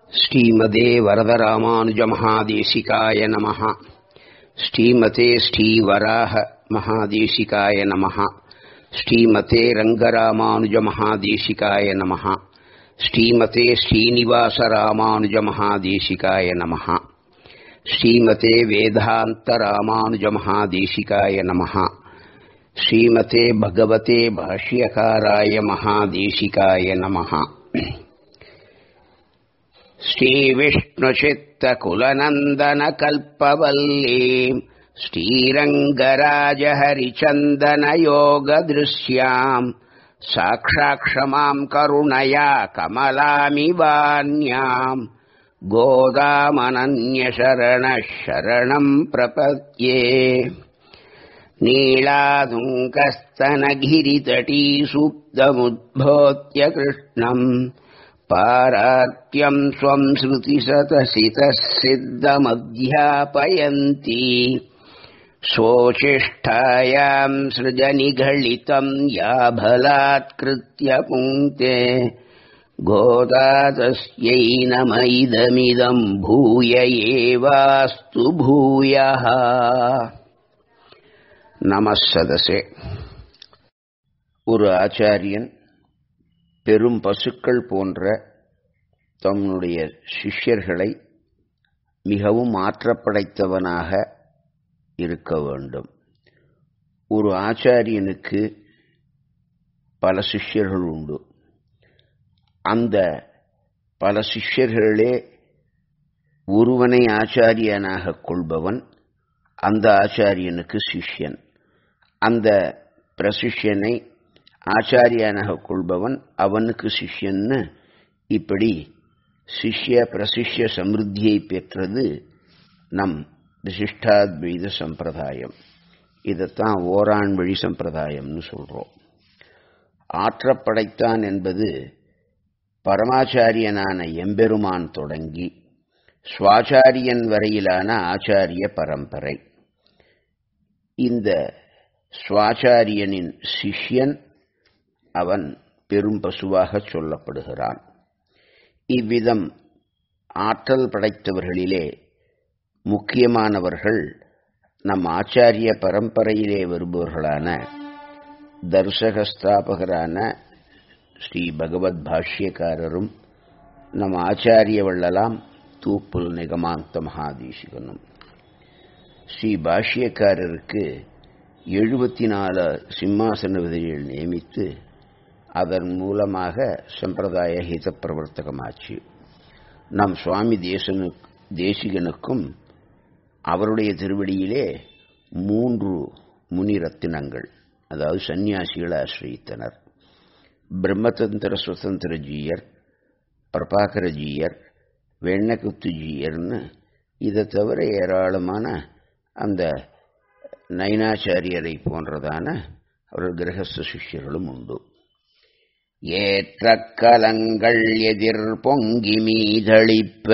ஸ்ரீமதே வரதராமானுஜமகாதேசிகாய நமः ஸ்ரீமதே ஸ்ரீவராக மகாதேசிகாய நமः ஸ்ரீமதே ரங்கராமானுஜமகாதேசிகாய நமः ஸ்ரீமதே ஸ்ரீனிவாசராமானுஜமகாதேசிகாய நமः ஸ்ரீமதே வேதாந்தராமானுஜமகாதேசிகாய நமः ஸ்ரீமதே பகவதே பாஷ்யகாராய மகாதேசிகாய நமः श्रीविष्णुचित्तकुलनन्दनकल्पवल्लीम् श्रीरङ्गराजहरिचन्दनयोगदृश्याम् साक्षाक्षमाम् करुणया कमलामिवान्याम् गोदामनन्यशरणः शरणम् प्रपद्ये नीलादुङ्कस्तनगिरितटीसुप्तमुद्भोत्य कृष्णम् पारात्यम् स्वम् श्रुतिसतसितः सिद्धमध्यापयन्ती स्वोचिष्ठायाम् सृजनिघलितम् याभलात्कृत्य पुङ्क्ते गोदा तस्यै नम इदमिदम् भूय एवास्तु भूयः नमः सदसे ஒரு ஆச்சாரியன் பெரும் பசுக்கள் போன்ற தன்னுடைய சிஷ்யர்களை மிகவும் ஆற்றப்படைத்தவனாக இருக்க வேண்டும் ஒரு ஆச்சாரியனுக்கு பல சிஷ்யர்கள் உண்டு அந்த பல சிஷ்யர்களே ஒருவனை ஆச்சாரியனாக கொள்பவன் அந்த ஆச்சாரியனுக்கு சிஷ்யன் அந்த பிரசிஷ்யனை ஆச்சாரியனாக கொள்பவன் அவனுக்கு சிஷ்யன்னு இப்படி சிஷ்ய பிரசிஷ்ய சமிருத்தியை பெற்றது நம் விசிஷ்டாத்வைத சம்பிரதாயம் இதைத்தான் ஓரான் வழி சம்பிரதாயம்னு சொல்றோம் ஆற்றப்படைத்தான் என்பது பரமாச்சாரியனான எம்பெருமான் தொடங்கி சுவாச்சாரியன் வரையிலான ஆச்சாரிய பரம்பரை இந்த சுவாச்சாரியனின் சிஷ்யன் அவன் பெரும் பசுவாக சொல்லப்படுகிறான் இவ்விதம் ஆற்றல் படைத்தவர்களிலே முக்கியமானவர்கள் நம் ஆச்சாரிய பரம்பரையிலே வருபவர்களான தர்சகஸ்தாபகரான ஸ்ரீ பகவத் பாஷ்யக்காரரும் நம் ஆச்சாரிய வள்ளலாம் தூப்புல் நிகமாந்த மகாதீசிகனும் ஸ்ரீ பாஷ்யக்காரருக்கு எழுபத்தி நாலு சிம்மாசன விதிகள் நியமித்து அதன் மூலமாக சம்பிரதாய ஹித பிரவர்த்தகமாச்சு நம் சுவாமி தேசனு தேசிகனுக்கும் அவருடைய திருவடியிலே மூன்று முனிரத்தினங்கள் அதாவது சந்நியாசிகளை ஆசிரியத்தனர் பிரம்மதந்திர சுதந்திர ஜீயர் பிரபாகர ஜீயர் வெண்ணக்குத்து ஜீயர்னு இதை தவிர ஏராளமான அந்த நயனாச்சாரியரை போன்றதான அவர் கிரகஸ்த சிஷ்யர்களும் உண்டு ஏற்ற கலங்கள் எதிர் பொங்கி மீதளிப்ப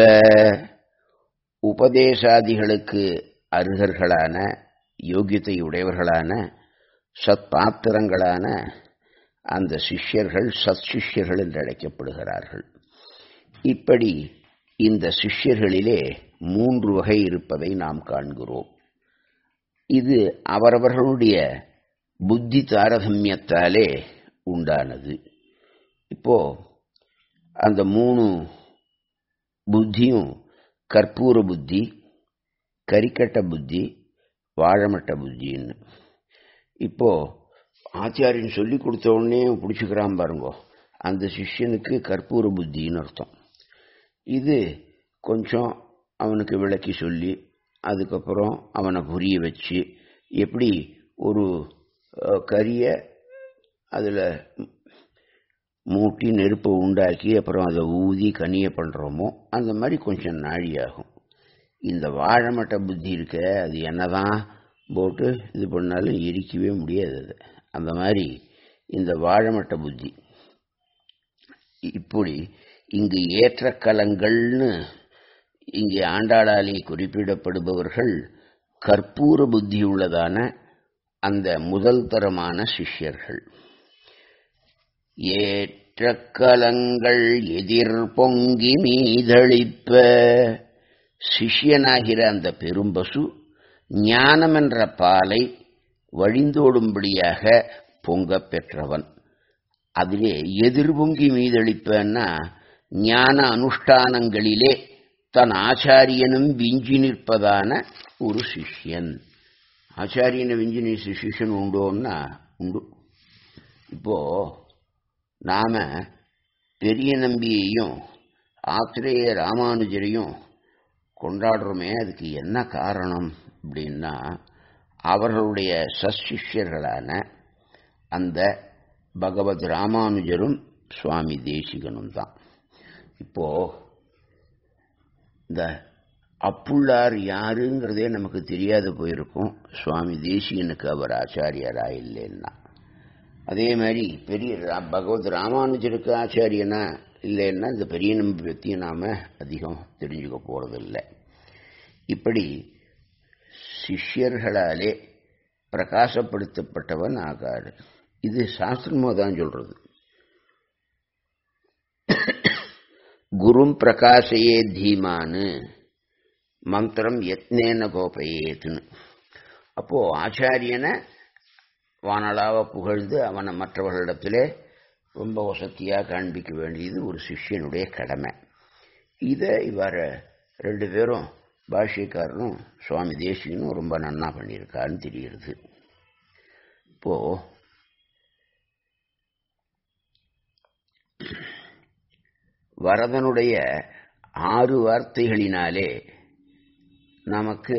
உபதேசாதிகளுக்கு அருகர்களான யோகியத்தை உடையவர்களான சத்பாத்திரங்களான அந்த சிஷ்யர்கள் சத் சிஷ்யர்கள் என்று அழைக்கப்படுகிறார்கள் இப்படி இந்த சிஷ்யர்களிலே மூன்று வகை இருப்பதை நாம் காண்கிறோம் இது அவரவர்களுடைய புத்தி தாரதமியத்தாலே உண்டானது இப்போ அந்த மூணு புத்தியும் கற்பூர புத்தி கரிக்கட்ட புத்தி வாழமட்ட புத்தின்னு இப்போ ஆச்சாரியன் சொல்லி கொடுத்த உடனே பிடிச்சிக்கிறான் பாருங்கோ அந்த சிஷ்யனுக்கு கற்பூர புத்தின்னு அர்த்தம் இது கொஞ்சம் அவனுக்கு விளக்கி சொல்லி அதுக்கப்புறம் அவனை புரிய வச்சு எப்படி ஒரு கரியை அதில் மூட்டி நெருப்பை உண்டாக்கி அப்புறம் அதை ஊதி கனிய பண்ணுறோமோ அந்த மாதிரி கொஞ்சம் நாழி ஆகும் இந்த வாழைமட்ட புத்தி இருக்க அது என்னதான் போட்டு இது பண்ணாலும் எரிக்கவே முடியாது அது அந்த மாதிரி இந்த வாழைமட்ட புத்தி இப்படி இங்கு ஏற்ற கலங்கள்னு இங்கே ஆண்டாளாலே குறிப்பிடப்படுபவர்கள் கற்பூர புத்தி உள்ளதான அந்த முதல் தரமான சிஷ்யர்கள் ஏற்ற ஏற்றக்கலங்கள் எதிர் பொங்கி மீதளிப்ப சிஷ்யனாகிற அந்த பெரும்பசு ஞானம் என்ற பாலை வழிந்தோடும்படியாக பொங்கப் பெற்றவன் அதிலே எதிர்பொங்கி மீதளிப்பன்னா ஞான அனுஷ்டானங்களிலே தன் ஆச்சாரியனும் விஞ்சி நிற்பதான ஒரு சிஷ்யன் ஆச்சாரியனை விஞ்சி நிற்ற சிஷ்யன் உண்டோன்னா உண்டு இப்போ நாம பெரிய நம்பியையும் ஆத்திரேய ராமானுஜரையும் கொண்டாடுறோமே அதுக்கு என்ன காரணம் அப்படின்னா அவர்களுடைய சசிஷ்யர்களான அந்த பகவத் ராமானுஜரும் சுவாமி தேசிகனும் தான் இப்போ இந்த அப்புள்ளார் யாருங்கிறதே நமக்கு தெரியாத போயிருக்கும் சுவாமி தேசிகனுக்கு அவர் ஆச்சாரியரா இல்லைன்னா அதே மாதிரி பெரிய பகவத் ராமானுஜருக்கு ஆச்சாரியனா இல்லைன்னா இந்த பெரிய நம்பி பற்றியும் நாம அதிகம் தெரிஞ்சுக்க போறதில்லை இப்படி சிஷ்யர்களாலே பிரகாசப்படுத்தப்பட்டவன் ஆகாடு இது சாஸ்திரமோ தான் சொல்றது குரும் பிரகாசையே தீமானு மந்திரம் யத்னேன கோபையேத்துன்னு அப்போ ஆச்சாரியனை வானளாவ புகழ்ந்து அவனை மற்றவர்களிடத்திலே ரொம்ப வசதியாக காண்பிக்க வேண்டியது ஒரு சிஷ்யனுடைய கடமை இதை இவ்வாறு ரெண்டு பேரும் பாஷ்யக்காரனும் சுவாமி தேசிகனும் ரொம்ப நன்னா பண்ணியிருக்காருன்னு தெரிகிறது இப்போ வரதனுடைய ஆறு வார்த்தைகளினாலே நமக்கு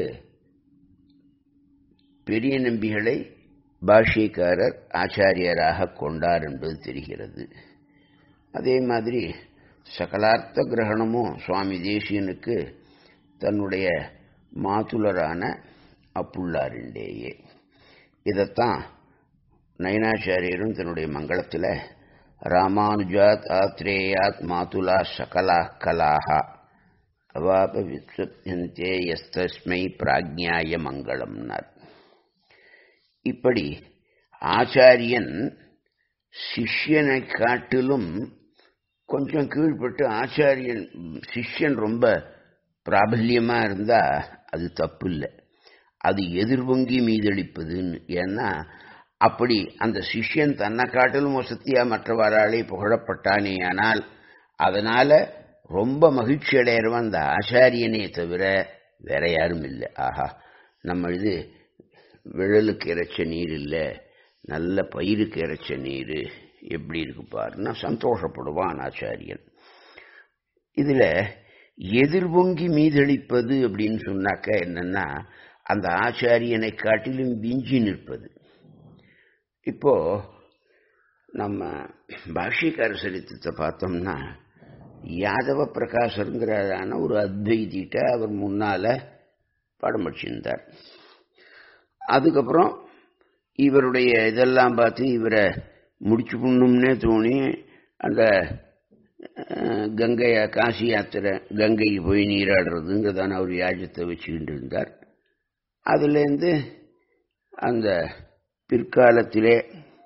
பெரிய நம்பிகளை பாஷ்யக்காரர் ஆச்சாரியராக கொண்டார் என்பது தெரிகிறது அதே மாதிரி சகலார்த்த கிரகணமும் சுவாமி தேசியனுக்கு தன்னுடைய மாதுலரான அப்புள்ளாரிண்டேயே இதைத்தான் நயனாச்சாரியரும் தன்னுடைய மங்களத்தில் ராமானுஜாத் ஆத்ரேயாத் மாதுலா சகலா கலாஹா அவாப வித்வத்யந்தே எஸ்தஸ்மை பிராஜ்ஞாய மங்களம்னார் இப்படி ஆச்சாரியன் சிஷ்யனை காட்டிலும் கொஞ்சம் கீழ்பட்டு ஆச்சாரியன் சிஷ்யன் ரொம்ப பிராபல்யமா இருந்தா அது தப்பு இல்லை அது எதிர்வங்கி மீதளிப்பதுன்னு ஏன்னா அப்படி அந்த சிஷ்யன் தன்னை காட்டிலும் வசதியா மற்றவராலே புகழப்பட்டானே ஆனால் அதனால ரொம்ப மகிழ்ச்சி அடையிறவன் அந்த ஆச்சாரியனே தவிர வேற யாரும் இல்லை ஆஹா நம்ம இது விழலுக்கு இறைச்ச நீர் இல்லை நல்ல பயிருக்கு இறைச்ச நீர் எப்படி இருக்கு பாருன்னா சந்தோஷப்படுவான் ஆச்சாரியன் இதுல எதிர்பொங்கி மீதளிப்பது அப்படின்னு சொன்னாக்க என்னன்னா அந்த ஆச்சாரியனை காட்டிலும் விஞ்சி நிற்பது இப்போ நம்ம பாஷ்யக்கார சரித்திரத்தை பார்த்தோம்னா யாதவ பிரகாசருங்கிறதான ஒரு அத்வைதிட்ட அவர் முன்னால படம் படிச்சிருந்தார் அதுக்கப்புறம் இவருடைய இதெல்லாம் பார்த்து இவரை முடிச்சு பண்ணும்னே தோணி அந்த கங்கை காசி யாத்திரை கங்கைக்கு போய் நீராடுறதுங்கிறதான ஒரு யாஜத்தை வச்சுக்கிட்டு இருந்தார் அதுலேருந்து அந்த பிற்காலத்திலே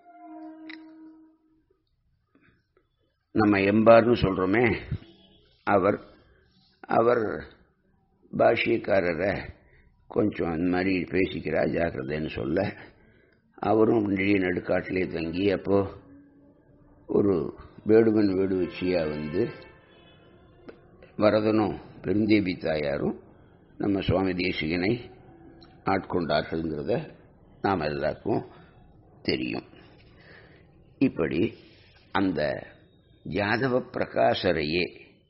நம்ம எம்பார்னு சொல்கிறோமே அவர் அவர் பாஷ்யக்காரரை கொஞ்சம் அந்த மாதிரி பேசிக்கிறா ஜாக்கிரதைன்னு சொல்ல அவரும் நெடிய நடுக்காட்டிலே தங்கி அப்போ ஒரு வேடுவன் வேடு வச்சியா வந்து வரதனும் பெருந்தேவி தாயாரும் நம்ம சுவாமி தேசிகனை ஆட்கொண்டார்கள்ங்கிறத நாம் எல்லாருக்கும் தெரியும் இப்படி அந்த யாதவ பிரகாசரையே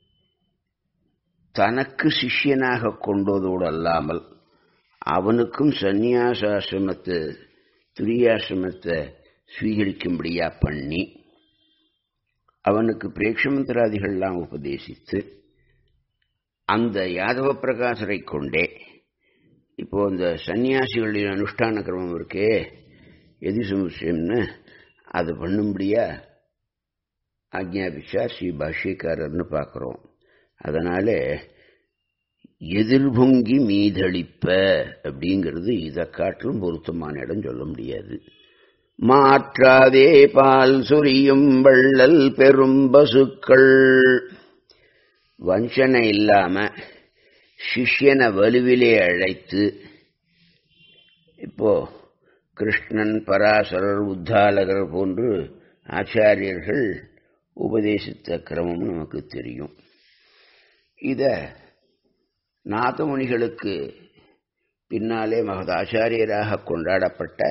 தனக்கு சிஷ்யனாக கொண்டதோடு அல்லாமல் அவனுக்கும் சந்நியாசாசிரமத்தை துரியாசிரமத்தை ஸ்வீகரிக்கும்படியா பண்ணி அவனுக்கு பிரேட்சமந்திராதிகள்லாம் உபதேசித்து அந்த யாதவ பிரகாசரை கொண்டே இப்போ இந்த சன்னியாசிகளின் அனுஷ்டான கிரமம் இருக்கே எதி சமுச்சயம்னு அது பண்ணும்படியா ஆக்ஞாபிச்சா ஸ்ரீ பாஷ்யக்காரர்னு பார்க்குறோம் அதனால எதிர்பொங்கி மீதளிப்ப அப்படிங்கிறது இதை காட்டிலும் பொருத்தமான இடம் சொல்ல முடியாது மாற்றாதே பால் சொரியும் வள்ளல் பெரும் பசுக்கள் வஞ்சனை இல்லாம சிஷ்யனை வலுவிலே அழைத்து இப்போ கிருஷ்ணன் பராசரர் உத்தாலகர் போன்று ஆச்சாரியர்கள் உபதேசித்த கிரமம் நமக்கு தெரியும் இத நாதமுனிகளுக்கு பின்னாலே மகதாச்சாரியராக கொண்டாடப்பட்ட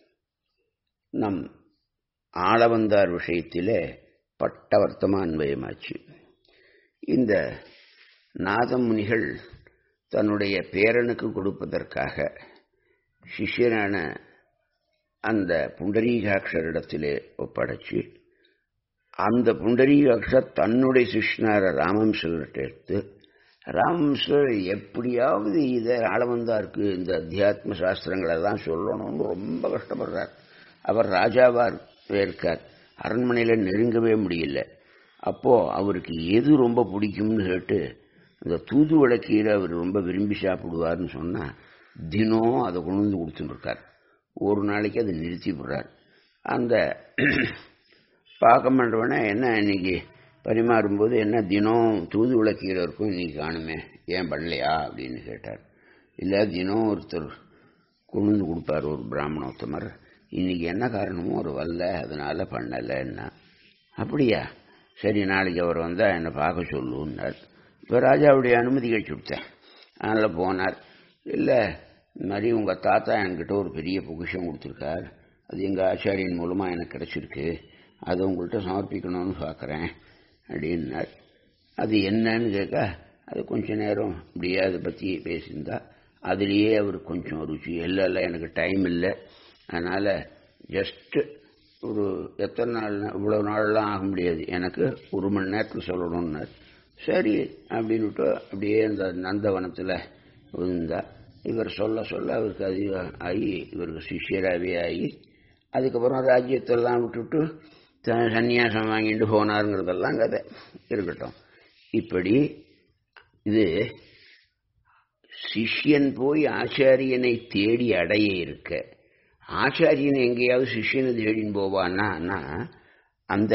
நம் ஆளவந்தார் விஷயத்திலே பட்ட வர்த்தமா அன்வயமாச்சு இந்த நாதமுனிகள் தன்னுடைய பேரனுக்கு கொடுப்பதற்காக சிஷ்யனான அந்த புண்டரீகாட்சரிடத்திலே ஒப்படைச்சு அந்த புண்டரீகாட்சர் தன்னுடைய சிஷ்யனார ராமம்சர்கிட்ட எடுத்து ராமம்சர் எப்படியாவது இதை ஆளவந்தாருக்கு இந்த அத்தியாத்ம சாஸ்திரங்களை தான் சொல்லணும்னு ரொம்ப கஷ்டப்படுறார் அவர் ராஜாவா இருக்கார் அரண்மனையில் நெருங்கவே முடியல அப்போ அவருக்கு எது ரொம்ப பிடிக்கும்னு கேட்டு அந்த தூதுவளை கீரை அவர் ரொம்ப விரும்பி சாப்பிடுவார்னு சொன்னா தினம் அதை கொண்டு வந்து கொடுத்துருக்கார் ஒரு நாளைக்கு அதை நிறுத்தி விடுறார் அந்த பார்க்க மாட்டவனே என்ன இன்னைக்கு பரிமாறும்போது என்ன தினம் தூதுவளை கீரை இருக்கும் இன்னைக்கு காணுமே ஏன் பண்ணலையா அப்படின்னு கேட்டார் இல்லை தினம் ஒருத்தர் கொண்டு வந்து கொடுப்பார் ஒரு பிராமணோத்தமர் இன்னைக்கு என்ன காரணமோ ஒரு வரல அதனால பண்ணலைன்னா அப்படியா சரி நாளைக்கு அவர் வந்தால் என்னை பார்க்க சொல்லுன்னார் இப்போ ராஜாவுடைய அனுமதி கழிச்சு விட்டேன் அதனால் போனார் இல்லை இந்த மாதிரி உங்கள் தாத்தா என்கிட்ட ஒரு பெரிய பொக்கிஷம் கொடுத்துருக்கார் அது எங்கள் ஆச்சாரியன் மூலமாக எனக்கு கிடச்சிருக்கு அதை உங்கள்கிட்ட சமர்ப்பிக்கணும்னு பார்க்குறேன் அப்படின்னார் அது என்னன்னு கேட்க அது கொஞ்ச நேரம் இப்படியே அதை பற்றி பேசியிருந்தா அதுலேயே அவர் கொஞ்சம் ருச்சி இல்லை இல்லை எனக்கு டைம் இல்லை அதனால் ஜஸ்ட்டு ஒரு எத்தனை நாள் இவ்வளோ நாள்லாம் ஆக முடியாது எனக்கு ஒரு மணி நேரத்தில் சொல்லணும்னார் சரி அப்படின்னுட்டு அப்படியே அந்த நந்தவனத்தில் இருந்தா இவர் சொல்ல சொல்ல அவருக்கு அதிகம் ஆகி இவருக்கு சிஷியராகவே ஆகி அதுக்கப்புறம் ராஜ்யத்தெல்லாம் விட்டுட்டு த- சந்நியாசம் வாங்கிட்டு போனாருங்கிறதெல்லாம் கதை இருக்கட்டும் இப்படி இது சிஷ்யன் போய் ஆச்சாரியனை தேடி அடைய இருக்க ஆச்சாரியன் எங்கேயாவது சிஷ்யனை தேடின்னு போவான்னா அந்த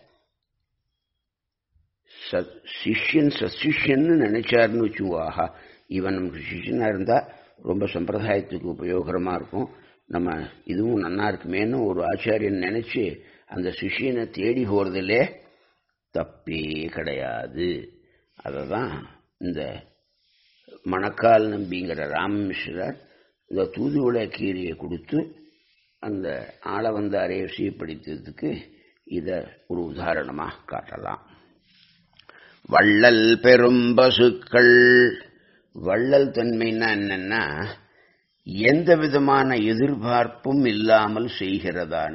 சத் சிஷ்யன் சசிஷ்யன்னு நினைச்சாருன்னு வச்சுக்கோ ஆஹா இவன் நமக்கு சிஷ்யனா இருந்தா ரொம்ப சம்பிரதாயத்துக்கு உபயோகரமா இருக்கும் நம்ம இதுவும் நன்னா இருக்குமேன்னு ஒரு ஆச்சாரியன் நினைச்சு அந்த சிஷ்யனை தேடி போறதிலே தப்பே கிடையாது அதை தான் இந்த மணக்கால் நம்பிங்கிற ராமமிஸ்ரர் இந்த தூதுவளை கீரையை கொடுத்து அந்த ஆளவந்தாரை வசியப்படுத்துறதுக்கு இதை ஒரு உதாரணமாக காட்டலாம் வள்ளல் பெரும் பசுக்கள் வள்ளல் தன்மைன்னா என்னன்னா எந்த விதமான எதிர்பார்ப்பும் இல்லாமல் செய்கிறதான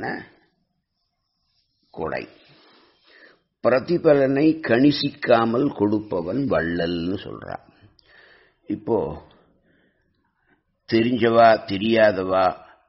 கொடை பிரதிபலனை கணிசிக்காமல் கொடுப்பவன் வள்ளல்னு சொல்றான் இப்போ தெரிஞ்சவா தெரியாதவா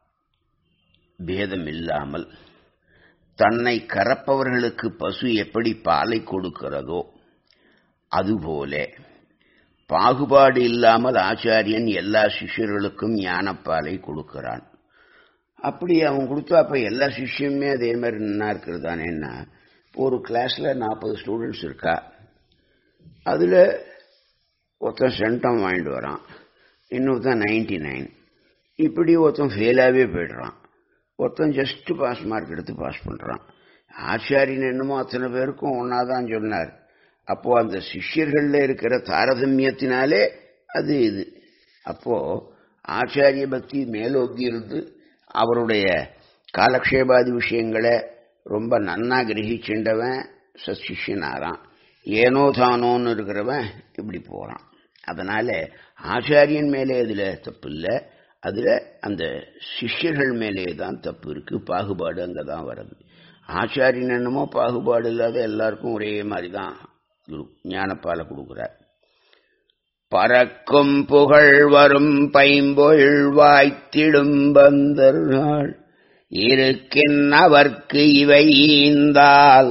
பேதம் இல்லாமல் தன்னை கறப்பவர்களுக்கு பசு எப்படி பாலை கொடுக்கிறதோ அதுபோல பாகுபாடு இல்லாமல் ஆச்சாரியன் எல்லா சிஷ்யர்களுக்கும் ஞானப்பாலை கொடுக்கிறான் அப்படி அவன் கொடுத்தா அப்ப எல்லா சிஷ்யமே அதே மாதிரி நின்னா இருக்கிறதானேன்னா ஒரு கிளாஸ்ல நாற்பது ஸ்டூடெண்ட்ஸ் இருக்கா அதுல ஒருத்தன் சென்டம் வாங்கிட்டு வரான் இன்னொருத்தன் நைன்டி நைன் இப்படி ஒருத்தன் ஃபெயிலாகவே போயிடுறான் ஒருத்தன் ஜஸ்ட் பாஸ் மார்க் எடுத்து பாஸ் பண்ணுறான் ஆச்சாரியன் என்னமோ அத்தனை பேருக்கும் ஒன்னாதான் சொன்னார் அப்போ அந்த சிஷ்யர்கள்ல இருக்கிற தாரதமியத்தினாலே அது இது அப்போ ஆச்சாரிய பக்தி மேலோக்கி இருந்து அவருடைய காலக்ஷேபாதி விஷயங்களை ரொம்ப நன்னா கிரகிச்சுண்டவன் சசிஷ்யனாரான் ஏனோ தானோன்னு இருக்கிறவன் இப்படி போறான் அதனால ஆச்சாரியன் மேலே அதுல தப்பு இல்லை அதுல அந்த சிஷ்யர்கள் மேலே தான் தப்பு இருக்கு பாகுபாடு அங்கதான் வருது ஆச்சாரியன் என்னமோ பாகுபாடு இல்லாத எல்லாருக்கும் ஒரே மாதிரி தான் ஞானப்பாலை கொடுக்கிறார் பறக்கும் புகழ் வரும் பைம்பொழில் வாய்த்திடும் பந்தர்கள் இருக்கின் அவர்க்கு இவை ஈந்தால்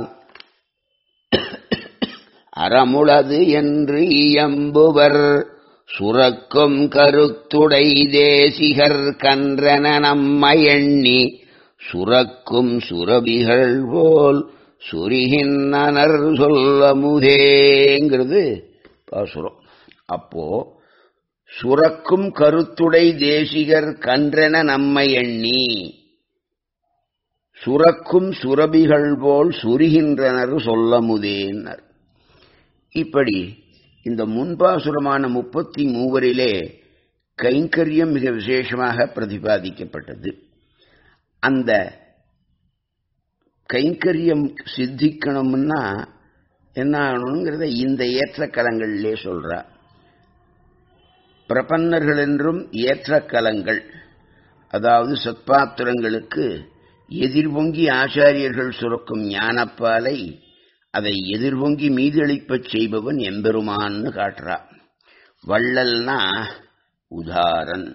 அறமுளது என்று இயம்புவர் சுரக்கும் கருத்துடை தேசிகர் கன்றன நம்மை எண்ணி சுரக்கும் சுரபிகள் போல் சுரிகின்றனர் சொல்ல முதேங்கிறது பாசுரம் அப்போ சுரக்கும் கருத்துடை தேசிகர் கன்றென நம்மை எண்ணி சுரக்கும் சுரபிகள் போல் சுரிகின்றனர் சொல்ல முதேனர் இப்படி இந்த முன்பாசுரமான முப்பத்தி மூவரிலே கைங்கரியம் மிக விசேஷமாக பிரதிபாதிக்கப்பட்டது அந்த கைங்கரியம் சித்திக்கணும்னா என்ன ஆகணுங்கிறத இந்த ஏற்றக்கலங்களிலே சொல்றா பிரபன்னர்கள் என்றும் ஏற்றக்கலங்கள் அதாவது சத்பாத்திரங்களுக்கு எதிர்பொங்கி ஆச்சாரியர்கள் சுரக்கும் ஞானப்பாலை அதை எதிர்பொங்கி மீதளிப்பச் செய்பவன் எம்பெருமான்னு காட்டுறா வள்ளல்னா உதாரன்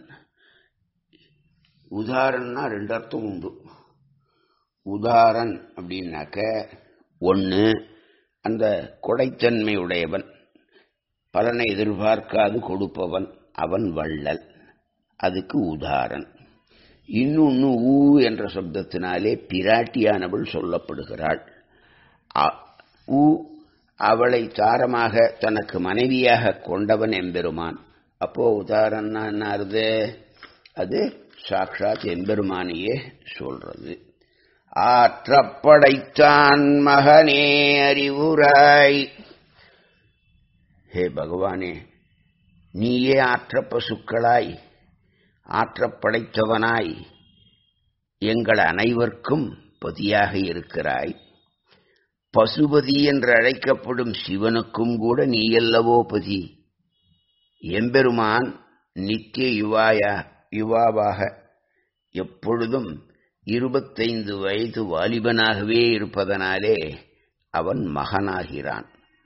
உதாரன்னா ரெண்டு அர்த்தம் உண்டு உதாரன் அப்படின்னாக்க ஒன்று அந்த கொடைத்தன்மை உடையவன் பலனை எதிர்பார்க்காது கொடுப்பவன் அவன் வள்ளல் அதுக்கு உதாரன் இன்னொன்று ஊ என்ற சப்தத்தினாலே பிராட்டியானவள் சொல்லப்படுகிறாள் ஊ அவளை தாரமாக தனக்கு மனைவியாக கொண்டவன் எம்பெருமான் அப்போ உதாரணம்னா என்ன ஆறுது அது சாட்சாத் எம்பெருமானையே சொல்றது ஆற்றப்படைத்தான் மகனே அறிவுராய் ஹே பகவானே நீயே ஆற்ற பசுக்களாய் ஆற்றப்படைத்தவனாய் எங்கள் அனைவருக்கும் பதியாக இருக்கிறாய் பசுபதி என்று அழைக்கப்படும் சிவனுக்கும் கூட நீயல்லவோ பதி எம்பெருமான் நித்திய யுவாயா யுவாவாக எப்பொழுதும் இருபத்தைந்து வயது வாலிபனாகவே இருப்பதனாலே அவன் மகனாகிறான்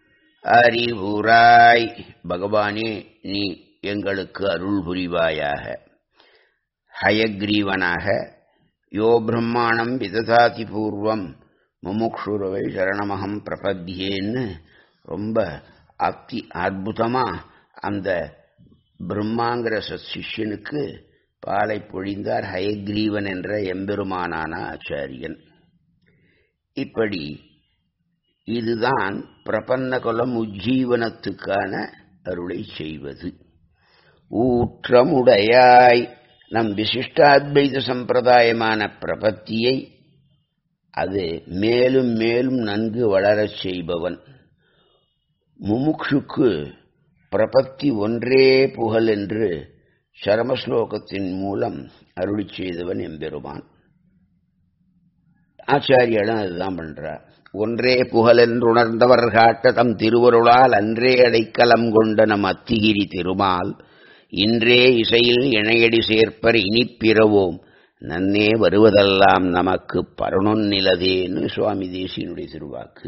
அறிவுராய் பகவானே நீ எங்களுக்கு அருள் புரிவாயாக ஹயக்ரீவனாக யோ பிரம்மாணம் விததாதி பூர்வம் முமுக்ஷுரவை சரணமகம் பிரபத்தியேன்னு ரொம்ப அத்தி அற்புதமா அந்த பிரம்மாங்கிற சிஷ்யனுக்கு பாலை பொழிந்தார் ஹயக்ரீவன் என்ற எம்பெருமானான ஆச்சாரியன் இப்படி இதுதான் பிரபன்ன குலம் உஜ்ஜீவனத்துக்கான அருளை செய்வது ஊற்றமுடையாய் நம் விசிஷ்டாத்வைத சம்பிரதாயமான பிரபத்தியை அது மேலும் மேலும் நன்கு வளரச் செய்பவன் முமுக்ஷுக்கு பிரபத்தி ஒன்றே புகழ் என்று சரமஸ்லோகத்தின் மூலம் அருளி செய்தவன் எம்பெருமான் ஆச்சாரியனும் அதுதான் பண்றார் ஒன்றே புகழென்று உணர்ந்தவர் காட்ட தம் திருவருளால் அன்றே அடைக்கலம் கொண்ட நம் அத்திகிரி திருமால் இன்றே இசையில் இணையடி சேர்ப்பர் இனிப்பிறவோம் நன்னே வருவதெல்லாம் நமக்கு பரணொன்னிலதேன்னு சுவாமி தேசியனுடைய திருவாக்கு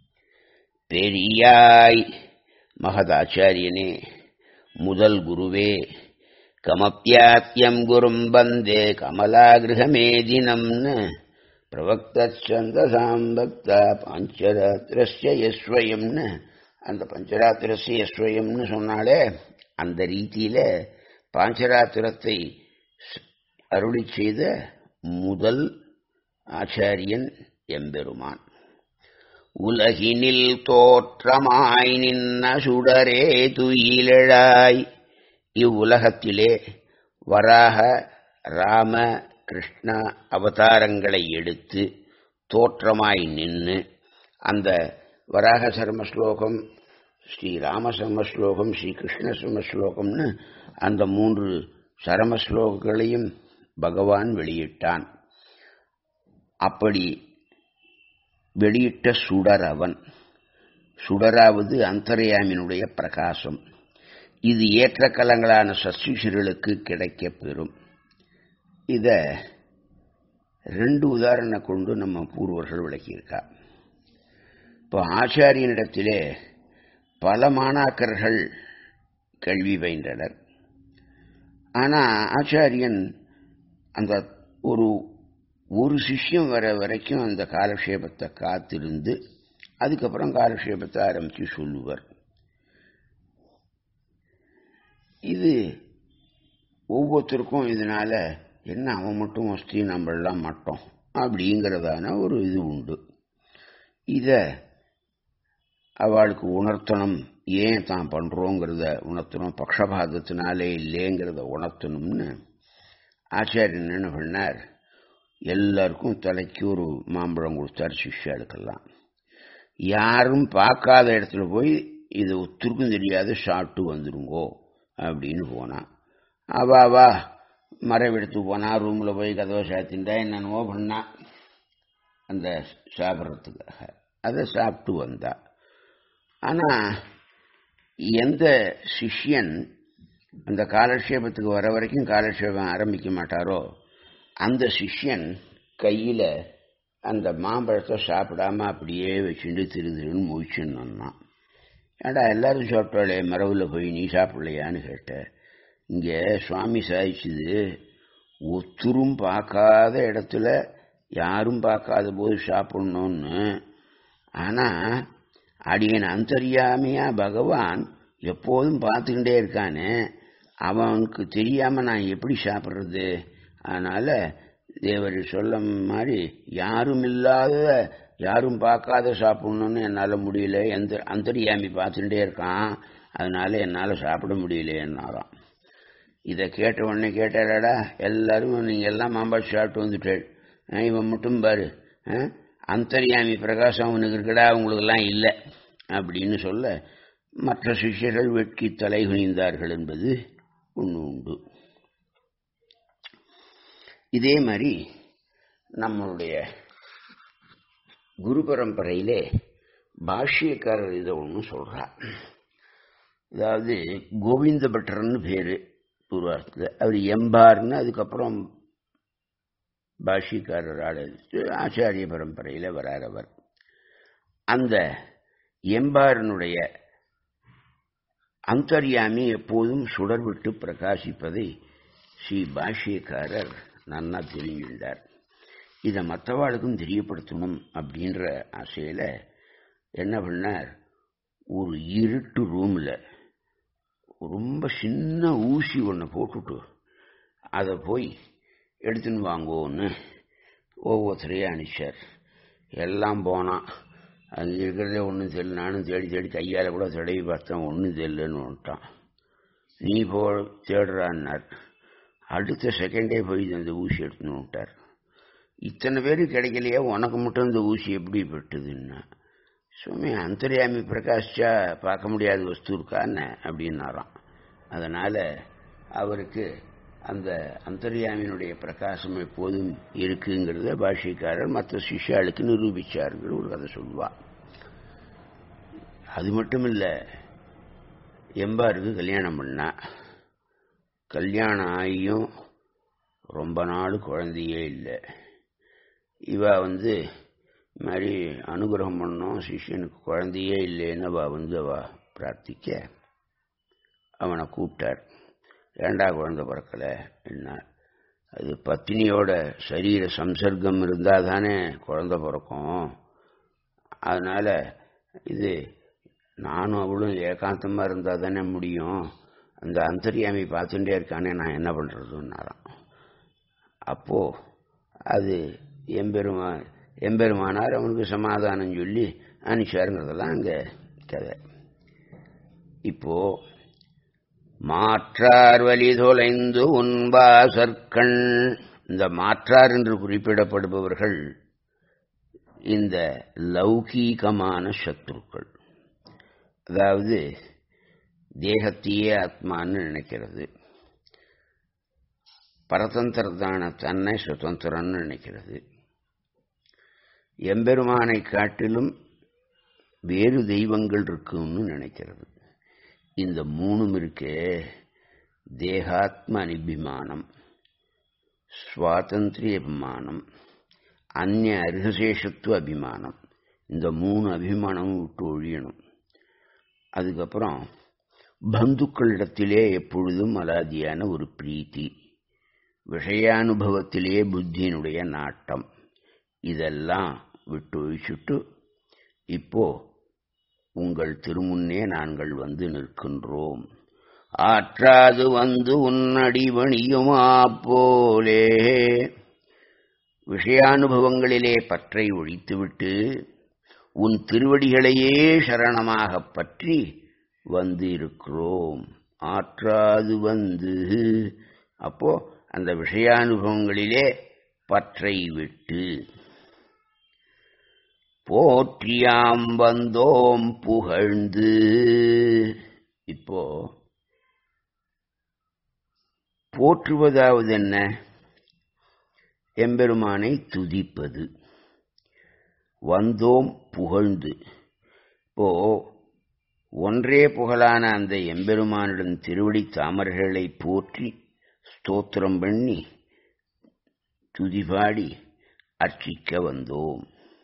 பெரியாய் மகதாச்சாரியனே முதல் குருவே கமப்பியாத்தியம் குரும் வந்தே கமலாகிருகமேதினம்னு பிரவக்தந்தசாம் பக்தா பஞ்சராத்திரஸ்ய யஸ்வயம்னு அந்த பஞ்சராத்திரஸ்ய யஸ்வயம்னு சொன்னாலே அந்த ரீதியில பாஞ்சராத்திரத்தை அருளி செய்த முதல் ஆச்சாரியன் எம்பெருமான் உலகினில் தோற்றமாய் நின்ன சுடரே துயிலழாய் இவ்வுலகத்திலே வராக ராம கிருஷ்ண அவதாரங்களை எடுத்து தோற்றமாய் நின்று அந்த வராக சர்ம ஸ்லோகம் ஸ்ரீ ராம சர்ம ஸ்லோகம் ஸ்ரீ கிருஷ்ண சர்ம ஸ்லோகம்னு அந்த மூன்று சரம ஸ்லோகங்களையும் பகவான் வெளியிட்டான் அப்படி வெளியிட்ட சுடர் அவன் சுடராவது அந்தர்யாமினுடைய பிரகாசம் இது ஏற்ற கலங்களான சசிஷர்களுக்கு கிடைக்கப் பெறும் இத ரெண்டு உதாரணம் கொண்டு நம்ம பூர்வர்கள் விளக்கியிருக்கா இப்போ ஆச்சாரியனிடத்திலே பல மாணாக்கர்கள் கல்வி பயின்றனர் ஆனால் ஆச்சாரியன் அந்த ஒரு ஒரு சிஷ்யம் வர வரைக்கும் அந்த காலக்ஷேபத்தை காத்திருந்து அதுக்கப்புறம் காலக்ஷேபத்தை ஆரம்பித்து சொல்லுவார் இது ஒவ்வொருத்தருக்கும் இதனால என்ன அவன் மட்டும் வசதி நம்மளாம் மட்டோம் அப்படிங்கிறதான ஒரு இது உண்டு இத அவளுக்கு உணர்த்தணும் ஏன் தான் பண்றோங்கிறத உணர்த்தணும் பக்ஷபாதத்தினாலே இல்லைங்கிறத உணர்த்தணும்னு ஆச்சாரியன் என்ன பண்ணார் எல்லாருக்கும் தலைக்கு ஒரு மாம்பழம் கொடுத்தார் சிஷ்யாளுக்கெல்லாம் யாரும் பார்க்காத இடத்துல போய் இது ஒத்துருக்கும் தெரியாது சாப்பிட்டு வந்துருங்கோ அப்படின்னு போனான் அவா வா மறைவெடுத்து போனா ரூம்ல போய் கதவை சாத்தின்டா என்னென்னமோ பண்ணா அந்த சாப்பிட்றதுக்காக அதை சாப்பிட்டு வந்தா ஆனா எந்த சிஷ்யன் அந்த காலக்ஷேபத்துக்கு வர வரைக்கும் காலக்ஷேபம் ஆரம்பிக்க மாட்டாரோ அந்த சிஷ்யன் கையில அந்த மாம்பழத்தை சாப்பிடாம அப்படியே வச்சுட்டு திரு திருன்னு முழிச்சுன்னு ஏடா எல்லாரும் சாப்பிட்டாலே மரவில் போய் நீ சாப்பிடலையான்னு கேட்ட இங்க சுவாமி சாதிச்சுது ஒத்துரும் பார்க்காத இடத்துல யாரும் பார்க்காத போது சாப்பிடணும்னு ஆனா அடியன் அந்தரியாமையா பகவான் எப்போதும் பார்த்துக்கிட்டே இருக்கானே அவனுக்கு தெரியாம நான் எப்படி சாப்பிட்றது அதனால தேவர் சொல்ல மாதிரி யாரும் இல்லாத யாரும் பார்க்காத சாப்பிடணும்னு என்னால் முடியல எந்த அந்தரியாமி பார்த்துட்டே இருக்கான் அதனால என்னால் சாப்பிட முடியலைன்னாராம் இதை கேட்ட உடனே கேட்டாடா எல்லாரும் நீங்கள் எல்லாம் மாம்பாடு சாப்பிட்டு வந்துட்டேள் இவன் மட்டும் பாரு அந்தரியாமி பிரகாசம் அவனுக்கு இருக்கடா அவங்களுக்கெல்லாம் இல்லை அப்படின்னு சொல்ல மற்ற சிஷ்யர்கள் வெட்கி தலை குனிந்தார்கள் என்பது ஒன்று உண்டு இதே மாதிரி நம்மளுடைய குரு பரம்பரையிலே பாஷ்யக்காரர் இதை ஒன்று சொல்றார் அதாவது கோவிந்த பட்டர்னு பேரு பூர்வார்த்தத்தில் அவர் எம்பார்னு அதுக்கப்புறம் பாஷ்யக்காரர் ஆளு ஆச்சாரிய பரம்பரையில் வரார் அவர் அந்த எம்பாரனுடைய அந்தர்யாமி எப்போதும் சுடர்விட்டு பிரகாசிப்பதை ஸ்ரீ பாஷ்யக்காரர் நன்னா தெரிஞ்சுட்டார் இதை மற்றவாளுக்கும் தெரியப்படுத்தணும் அப்படின்ற ஆசையில் என்ன பண்ணார் ஒரு இருட்டு ரூமில் ரொம்ப சின்ன ஊசி ஒன்று போட்டுட்டு அதை போய் எடுத்துன்னு வாங்கோன்னு ஒவ்வொருத்தரையும் அனுப்பிச்சார் எல்லாம் போனான் அங்கே இருக்கிறதே ஒன்றும் தெரியல நானும் தேடி தேடி கையால் கூட தடவி பார்த்தேன் ஒன்றும் தெரியலன்னு வந்துட்டான் நீ போ தேடுறான்னார் அடுத்த செகண்டே போய் அந்த ஊசி எடுத்துன்னு விட்டார் இத்தனை பேர் கிடைக்கலையே உனக்கு மட்டும் இந்த ஊசி எப்படி பெட்டுதுன்னா சுவாமி அந்தரியாமி பிரகாஷா பார்க்க முடியாத வஸ்து இருக்கான்னு அப்படின்னாராம் அதனால் அவருக்கு அந்த அந்தர்யாமியினுடைய பிரகாசம் எப்போதும் இருக்குங்கிறத பாஷிக்காரர் மற்ற சிஷ்யாளுக்கு நிரூபிச்சாருங்கிற ஒரு கதை சொல்லுவா அது மட்டும் இல்லை எம்பாருக்கு கல்யாணம் பண்ணா கல்யாணம் ஆகியும் ரொம்ப நாள் குழந்தையே இல்லை இவ வந்து மாதிரி அனுகிரகம் பண்ணோம் சிஷ்யனுக்கு குழந்தையே இல்லைன்னு அவ வந்து அவ பிரார்த்திக்க அவனை கூப்பிட்டார் ஏண்டா குழந்தை பிறக்கல என்ன அது பத்தினியோட சரீர சம்சர்க்கம் இருந்தால் தானே குழந்தை பிறக்கும் அதனால இது நானும் அவளும் ஏகாந்தமாக இருந்தால் தானே முடியும் அந்த அந்தரியாமி பார்த்துட்டே இருக்கானே நான் என்ன பண்ணுறதுன்னாராம் அப்போ அது எம்பெருமா எம்பெருமானார் அவனுக்கு சமாதானம் சொல்லி அனுப்பிச்சாருங்கிறதெல்லாம் அங்கே கதை இப்போ மாற்றார் வழி தொலைந்து உண்பாசற்கண் இந்த மாற்றார் என்று குறிப்பிடப்படுபவர்கள் இந்த லௌகீகமான சத்ருக்கள் அதாவது தேகத்தையே ஆத்மான்னு நினைக்கிறது பரதந்திரத்தான தன்னை சுதந்திரன்னு நினைக்கிறது எம்பெருமானை காட்டிலும் வேறு தெய்வங்கள் இருக்குன்னு நினைக்கிறது இந்த மூணும் இருக்கே தேகாத்ம அனிபிமானம் சுவாதந்திரிய அபிமானம் அந்நிய அருகசேஷத்துவ அபிமானம் இந்த மூணு அபிமானமும் விட்டு ஒழியணும் அதுக்கப்புறம் பந்துக்களிடத்திலே எப்பொழுதும் அலாதியான ஒரு பிரீத்தி விஷயானுபவத்திலே புத்தியினுடைய நாட்டம் இதெல்லாம் விட்டு ஒழிச்சுட்டு இப்போ உங்கள் திருமுன்னே நாங்கள் வந்து நிற்கின்றோம் ஆற்றாது வந்து உன்னடி வணியுமா போலே விஷயானுபவங்களிலே பற்றை ஒழித்துவிட்டு உன் திருவடிகளையே சரணமாகப் பற்றி வந்து இருக்கிறோம் ஆற்றாது வந்து அப்போ அந்த விஷயானுபவங்களிலே பற்றை விட்டு போற்றியாம் வந்தோம் புகழ்ந்து இப்போ போற்றுவதாவது என்ன எம்பெருமானை துதிப்பது வந்தோம் புகழ்ந்து இப்போ ஒன்றே புகழான அந்த எம்பெருமானிடம் திருவடி தாமர்களை போற்றி ஸ்தோத்திரம் பண்ணி துதிபாடி அர்ச்சிக்க வந்தோம்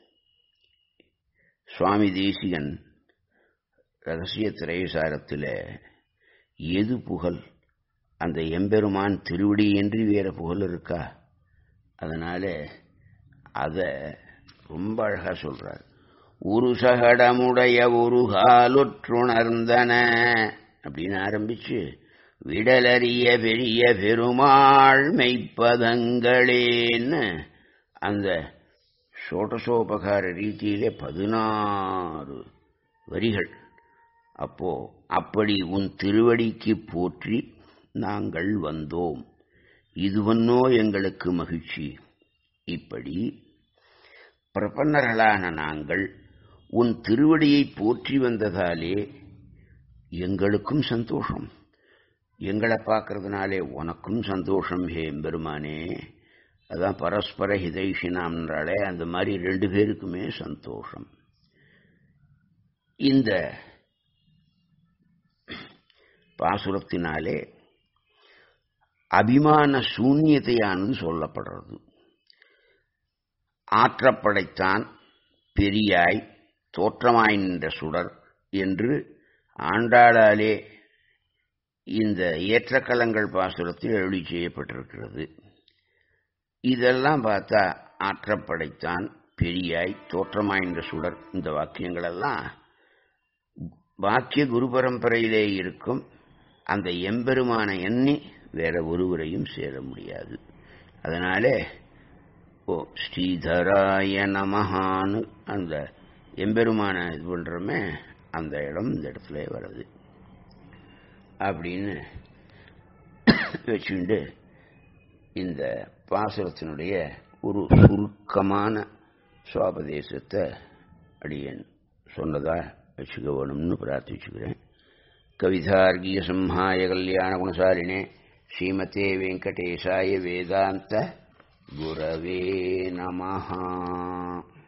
சுவாமி தேசிகன் ரகசிய திரைசாரத்தில் எது புகழ் அந்த எம்பெருமான் திருவடி என்று வேற புகழ் இருக்கா அதனால அதை ரொம்ப அழகா சொல்றார் ஒரு சகடமுடைய ஒரு காலுற்றுணர்ந்தன அப்படின்னு ஆரம்பிச்சு விடலறிய பெரிய பெருமாள் மெய்ப்பதங்களேன்னு அந்த சோட்டசோபகார ரீதியிலே பதினாறு வரிகள் அப்போ அப்படி உன் திருவடிக்கு போற்றி நாங்கள் வந்தோம் இதுவன்னோ எங்களுக்கு மகிழ்ச்சி இப்படி பிரபன்னர்களான நாங்கள் உன் திருவடியை போற்றி வந்ததாலே எங்களுக்கும் சந்தோஷம் எங்களை பார்க்கறதுனாலே உனக்கும் சந்தோஷம் ஹே எம்பெருமானே அதான் பரஸ்பர ஹிதைஷினாம்ன்றாலே அந்த மாதிரி ரெண்டு பேருக்குமே சந்தோஷம் இந்த பாசுரத்தினாலே அபிமான சூன்யத்தையானது சொல்லப்படுறது ஆற்றப்படைத்தான் பெரியாய் தோற்றமாய் நின்ற சுடர் என்று ஆண்டாளாலே இந்த ஏற்றக்கலங்கள் பாசுரத்தில் எழுதி செய்யப்பட்டிருக்கிறது இதெல்லாம் பார்த்தா ஆற்றப்படைத்தான் பெரியாய் தோற்றமாய் நின்ற சுடர் இந்த வாக்கியங்களெல்லாம் வாக்கிய குரு பரம்பரையிலே இருக்கும் அந்த எம்பெருமான எண்ணி வேற ஒருவரையும் சேர முடியாது அதனாலே ஓ ஸ்ரீதராய நமஹான்னு அந்த எம்பெருமான இது பண்ணுறோமே அந்த இடம் இந்த இடத்துல வருது அப்படின்னு வச்சுண்டு இந்த பாசுரத்தினுடைய ஒரு சுருக்கமான சுவாபதேசத்தை அடியன் சொன்னதா வச்சுக்க வேணும்னு பிரார்த்திச்சுக்கிறேன் கவிதார்கிய சம்ஹாய கல்யாண குணசாலினே ஸ்ரீமதே வெங்கடேசாய வேதாந்த குரவே நமஹா